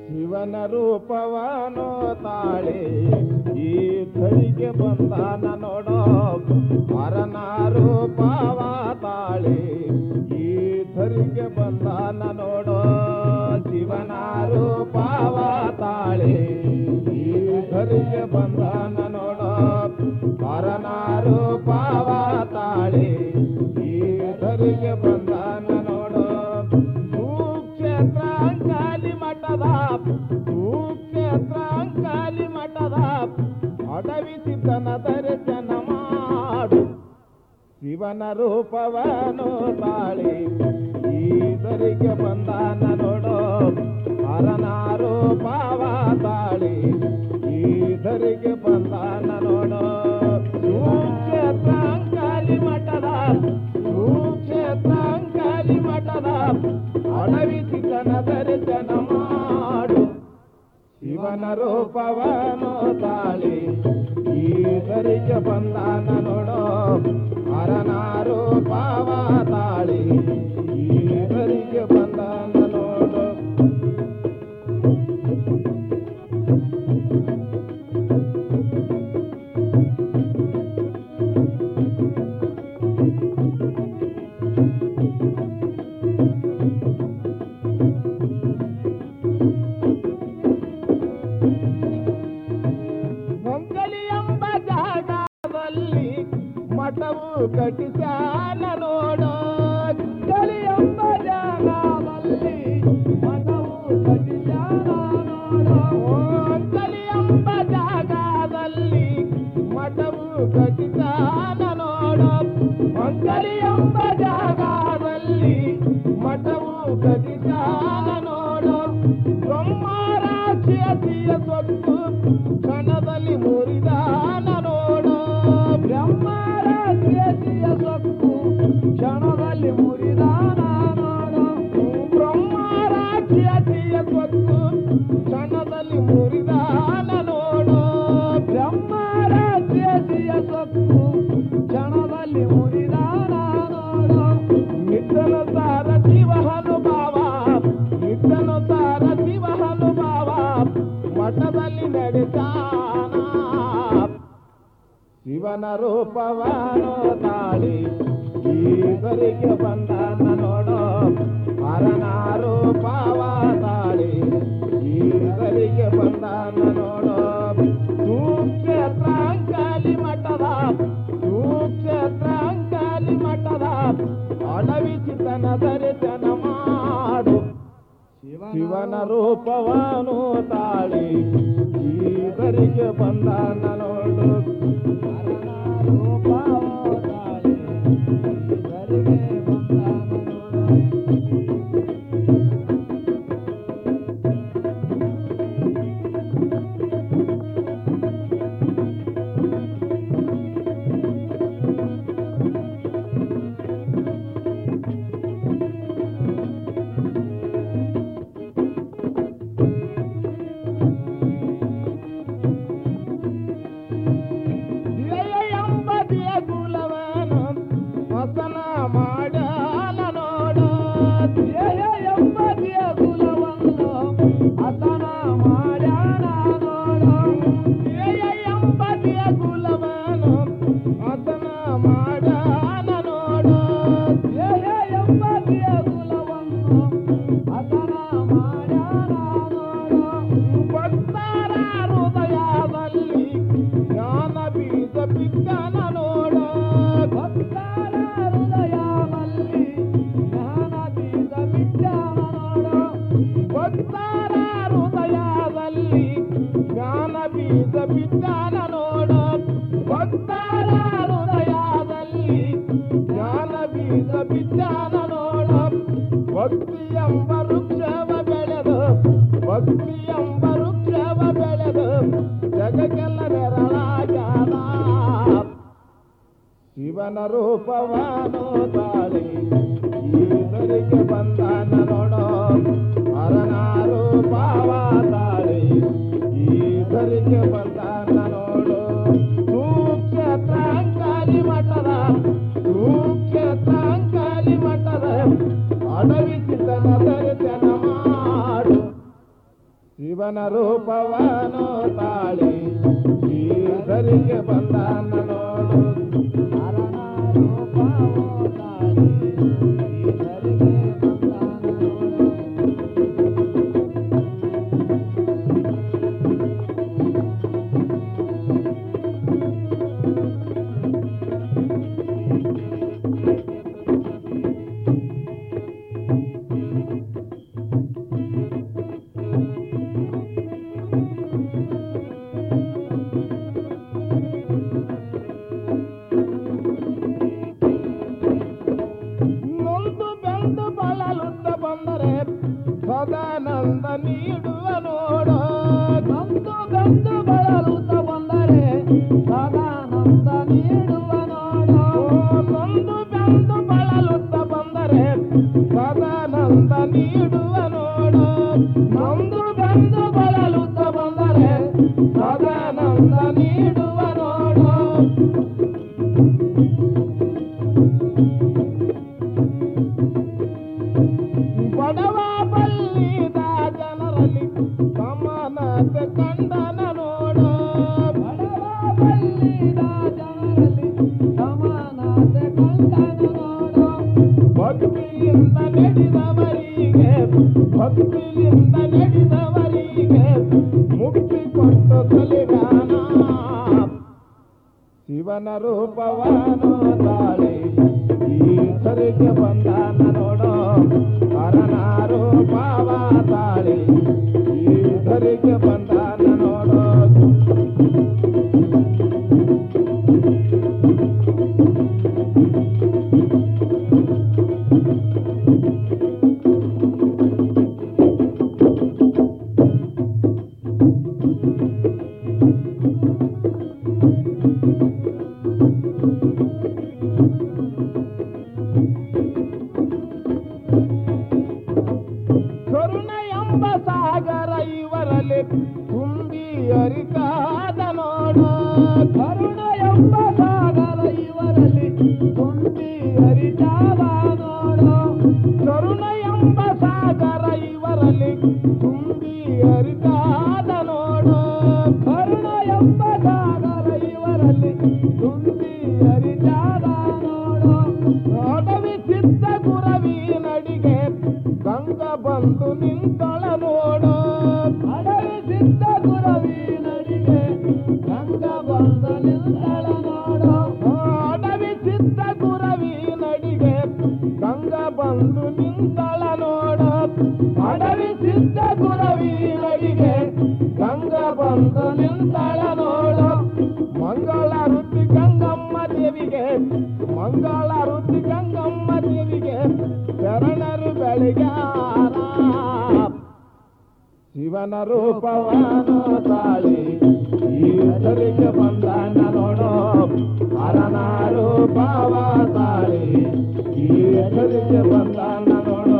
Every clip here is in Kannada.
ಶಿವನ ರೂಪವನು ತಾಳೆ ಈ ಧರಿಗೆ ಬಂದಾನ ನೋಡೋ ಹರನ ರೂಪವ ತಾಳೆ ಈ ಧರಿಗೆ ಬಂದಾನ ನೋಡೋ ಶಿವನ ರೂಪವ ತಾಳೆ ಈ ಧರಿಗೆ ಬಂದಾನ ನೋಡೋ ಹರನ ರೂಪವ ತಾಳೆ ಈ ಧರಿಗೆ ಬಂದಾನ ನೋಡೋ ಸುಕ್ಷೇತ್ರ ಅಂಕಾಲಿ ಮಠದ ಸುಕ್ಷೇತ್ರ ಅಂಕಾಲಿ ಮಠದ ಅಡವಿ ಸಿದ್ಧನ ದರ್ಶನ ಮಾಡು ಶಿವನ ರೂಪವನು ತಾಳಿ ಈದರಿಗೆ ಬಂದಾನ ನೋಡೋ ಹರನ ರೂಪವ ತಾಳಿ ಈದರಿಗೆ ಬಂದಾನ ನೋಡೋ ಸುಕ್ಷೇತ್ರ ಅಂಕಾಲಿ ಮಠದ ಸುಕ್ಷೇತ್ರ ಅಂಕಾಲಿ ಮಠದ ಅಡವಿ ಸಿದ್ಧನ ದರ್ಶನ ಮಾಡು ಶಿವನ ರೂಪವನು ತಾಳಿ ಈದರಿಗೆ ಬಂದಾನ ನೋಡೋ ಹರನ ರೂಪವ ತಾಳಿ ಈದರಿಗೆ ಬಂದಾನ ನೋಡೋ ಹೊಂಗಲಿ ಎಂಬ ಜಾಗದಲ್ಲಿ ಮಠವು ಕಟ್ಟಿಸಾನ ನೋಡೋ ಗಲಿ ಎಂಬ ಜಾಗದಲ್ಲಿ ಮಠವು ಕಟ್ಟಿಸಾನ ನೋಡೋ ಹೊಂಗಲಿ ಎಂಬ ಜಾಗದಲ್ಲಿ ಮಠವು ಕಟ್ಟಿಸಾನ ನೋಡೋ ಹೊಂಗಲಿ ಎಂಬ ಜಾಗದಲ್ಲಿ ಮಠವು ಕಟ್ಟಿಸಾನ ನೋಡೋ ಬ್ರಹ್ಮರಾಕ್ಷಿಯ ಸೊತ್ತು ಕ್ಷಣದಲ್ಲಿ ಮುರಿದಾನ ನೋಡೋ ಬ್ರಹ್ಮರಾಕ್ಷಿಯ ಸೊತ್ತು ಕ್ಷಣದಲ್ಲಿ ಮುರಿದಾನ ನೋಡೋ ಬ್ರಹ್ಮರಾಕ್ಷಿಯ ಸೊತ್ತು ಕ್ಷಣದಲ್ಲಿ ಮುರಿದಾನ ನೋಡೋ ಬ್ರಹ್ಮರಾಕ್ಷಿಯ ಸೊತ್ತು ಕ್ಷಣದಲ್ಲಿ ಮುರಿದಾನ ನೋಡೋ ನಿದ್ದನ ಸಾರ ಶಿವ ಹನುಭಾವ ನಿದ್ದನ ಸಾರ ಶಿವ ಹನುಭಾವ ಮಠದಲ್ಲಿ ನಡೆದಾನ ಶಿವನ ರೂಪವನು ತಾಳಿ ಈಗರಿಗೆ ಬಂದಾನ ನೋಡೋ ಹರನ ರೂಪವ ತಾಳಿ ಈಗರಿಗೆ ಬಂದಾನ ನೋಡೋ ಸುಕ್ಷೇತ್ರ ಅಂಕಾಲಿ ಮಠದ ಸುಕ್ಷೇತ್ರ ಅಂಕಾಲಿ ಮಠದ ಅಡವಿ ಚಿತ್ತನ ದರ್ಶನ ಮಾಡು ಶಿವನ ರೂಪವನು ತಾಳಿ ಈಗರಿಗೆ ಬಂದಾನ ನೋಡು ಹರನ ರೂಪವ ತಾಳಿ ಈಗರಿಗೆ ಬಂದಾನ ನೋಡು ಧ್ಯೇಯ ಎಂಬದಿಯ ಕುಲವನು ವಸನ ಮಾಡಾನ ನೋಡು ಧ್ಯೇಯ ಎಂಬದಿಯ ಕುಲವನ್ನು ಹಸನ ಮಾಡ್ಯಾನ ನೋಡು ಧ್ಯೇಯ ಎಂಬದಿಯ ಕುಲವನು ಹಸನ ಮಾಡ್ಯಾನ ನೋಡು ಧ್ಯೇಯ ಎಂಬದಿಯ ಕುಲವನ್ನು ಹಸನ ಮಾಡ್ಯಾನ ನೋಡು ಭಕ್ತರ ಹೃದಯದಲ್ಲಿ ಜ್ಞಾನ ಬೀಜ ಬಿತ್ತನ ನೋಡ ಭಕ್ತರ ಹೃದಯದಲ್ಲಿ ಜ್ಞಾನ ಬೀಜ ಬಿತ್ತನ ನೋಡ ಭಕ್ತರ ಹೃದಯದಲ್ಲಿ ಜ್ಞಾನ ಬೀಜ ಬಿತ್ತನ ನೋಡ ಭಕ್ತರ ಹೃದಯದಲ್ಲಿ ಜ್ಞಾನ ಬೀಜ ಬಿತ್ತನ ನೋಡ ಭಕ್ತಿ ಎಂಬ ವೃಕ್ಷವ ಬೆಳೆದು ಭಕ್ತಿ ಎಂಬ ವೃಕ್ಷವ ಬೆಳೆದು ಜಗಕ್ಕೆಲ್ಲ ನೆರಳಾಗ್ಯಾದ ಶಿವನ ರೂಪವನು ತಾಳಿ ಈತರಿಗೆ ಬಂದಾನ ನೋಡೋ ಹರನ ರೂಪವ ತಾಳಿ ಈತರಿಗೆ ಬಂದಾನ ನೋಡು ಸೂಕ್ಷೇತ್ರ ಅಂಕಾಲಿ ಮಠದ ಸೂಕ್ಷೇತ್ರ ಅಂಕಾಲಿ ಮಠದ ಅಡವಿ ಚಿತ್ತನ ದರ್ಶನ ಮಾಡು ಶಿವನ ರೂಪವನು ತಾಳಿ ಈ ಧರಿಗೆ ಬಂದಾನ ನೋಡು ಹರನ ರೂಪವು ತಾಳಿ ಈ ಧರೆಗೆ ಬಂದಾನ ನೋಡು. ನೊಂದು ಬೆಂದು ಬಳಲುತ್ತ ಬಂದರೆ ಸದಾನಂದ ನೀಡುವ ನೋಡು ನೊಂದು ಬೆಂದು ಬಳಲುತ್ತ ಬಂದರೆ ಸದಾನಂದ ನೀಡುವ ನೋಡು ನೊಂದು ಬೆಂದು ಬಳಲುತ್ತ ಬಂದರೆ ಸದಾನಂದ ನೀಡುವ ನೋಡು ನೊಂದು ಬೆಂದು ಬಳಲುತ್ತ ಬಂದರೆ ಸದಾನಂದ ನೀಡುವ ನೋಡು ಬಡವ ಬಲ್ಲಿದ ಜನರಲ್ಲಿ ಸಮಾನತೆ ಕಂಡನ ನೋಡು ಬಡವ ಬಲ್ಲಿದ ಜನರಲ್ಲಿ ಸಮಾನತೆ ಕಂಡನು ನೋಡು ಭಕ್ತಿಯಿಂದ ನಡೆದವರಿಗೆ ಭಕ್ತಿಯಿಂದ ನಡೆದವರಿಗೆ ಮುಕ್ತಿ ಕೊಟ್ಟು ತಲೆಗಾನ ಶಿವನ ರೂಪವನು ತಾಳಿ ಈ ಸರಿಗೆ ಬಂದಾನ ನೋಡೋ ಹರನ ರೂಪವ ತಾಳಿ ಈ ಸರಿಗೆ ಬಂದಾನ ನೋಡೋ ಕರುಣ ಎಂಬ ಸಾಗರ ಇವರಲ್ಲಿ ತುಂಬಿ ಅರಿತಾದ ನೋಡು ಕರುಣ ಎಂಬ ಸಾಗರ ಇವರಲ್ಲಿ ತುಂಬಿ ಹರಿತಾವ ನೋಡು ಕರುಣ ಎಂಬ ಸಾಗರ ಇವರಲ್ಲಿ ತುಂಬಿ ಅರಿತಾದ ನೋಡು ಕರುಣ ಎಂಬ ಸಾಗರ ಇವರಲ್ಲಿ ತುಂಬಿ ಹರಿತಾವ ನೋಡು ನೋಡವಿ ಸಿದ್ಧ ಗುರವಿ ನಡಿಗೆ ಗಂಗ ಬಂದು ನಿಂತಳ ನೋಡು ಅಡವಿ ಸಿದ್ಧ ಗುರವಿ ನಡಿಗೆ ಗಂಗ ಬಂದ ನಿಂತಳ ನೋಡು ಅಡವಿ ಸಿದ್ಧ ಗುರವಿ ನಡಿಗೆ ಗಂಗ ಬಂದು ನಿಂತಳ ನೋಡು ಅಡವಿ ಸಿದ್ಧ ಗುರವಿ ನಡಿಗೆ ಗಂಗ ಬಂದು ನಿಂತಳ ನೋಡು ಮಂಗಳ ರುಚಿ ಗಂಗಮ್ಮ ದೇವಿಗೆ ಮಂಗಳ ರುಚಿ ಗಂಗಮ್ಮ ದೇವಿಗೆ ಶರಣರು ಬೆಳಗಾರ ಶಿವನ ರೂಪವನು ತಾಳಿ ಈ ಹೆಸರಿಗೆ ಬಂದಾನ ನೋಡೋ ಹರನ ರೂಪವ ತಾಳಿ ಈ ಹೆಸರಿಗೆ ಬಂದಾನ ನೋಡೋ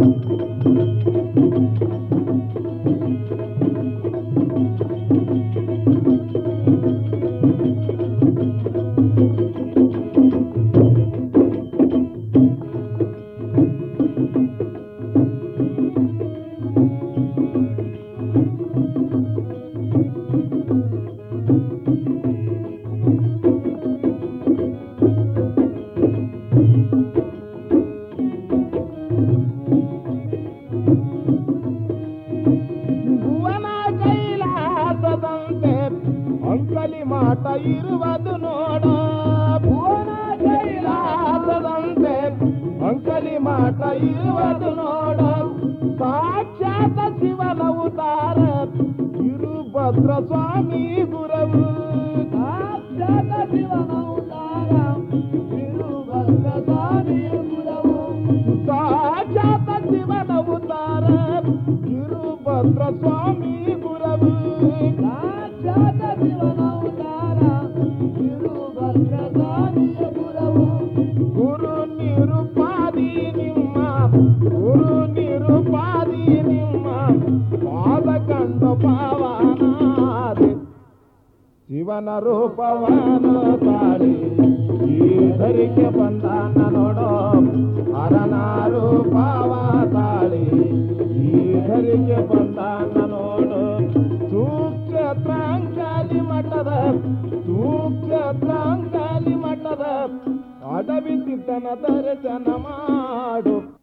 ಭುವನ ಕೈಲಾಸದಂತೆ ಅಂಕಲಿ ಮಾಟ ಇರುವುದು ನೋಡ ಭುವನ ಕೈಲಾಸದಂತೆ ಅಂಕಲಿ ಮಾಟ ಇರುವುದು ನೋಡ ಸಾಕ್ಷಾತ್ ಶಿವನ ಉತಾರ ಇರುಭದ್ರ ಸ್ವಾಮಿ ಗುರವು ಸಾಕ್ಷಾತ್ ಶಿವನ ಉದ್ಧಾರ ತಿರುಭದ್ರ ಸ್ವಾಮಿಯ ಗುರವು ಸಾಕ್ಷಾತ್ ಶಿವನ ಉತಾರ ಇರುಭದ್ರ ಸ್ವಾಮಿ ಗುರವು ಸಾಕ್ಷಾತ್ ಶಿವನ ಉದ್ಧಾರ ತಿರುಭದ್ರ ಸ್ವಾಮಿಯ ಗುರವು ಗುರು ನಿರುಪಾದಿ ನಿಮ್ಮ ಗುರು ನಿರುಪಾದಿ ನಿಮ್ಮ ಪಾದ ಕಂಡು ಪಾವನಾದೆ ಶಿವನ ರೂಪವನು ತಾಳಿ ಈ ಧರಿಗೆ ಬಂದಾನ ನೋಡೋ ಹರನ ರೂಪವ ತಾಳಿ ಈ ಧರಿಗೆ ಬಂದಾನ ನೋಡೋ ಅಡವಿ ಚಿತ್ತನ ದರ್ಶನ ಮಾಡು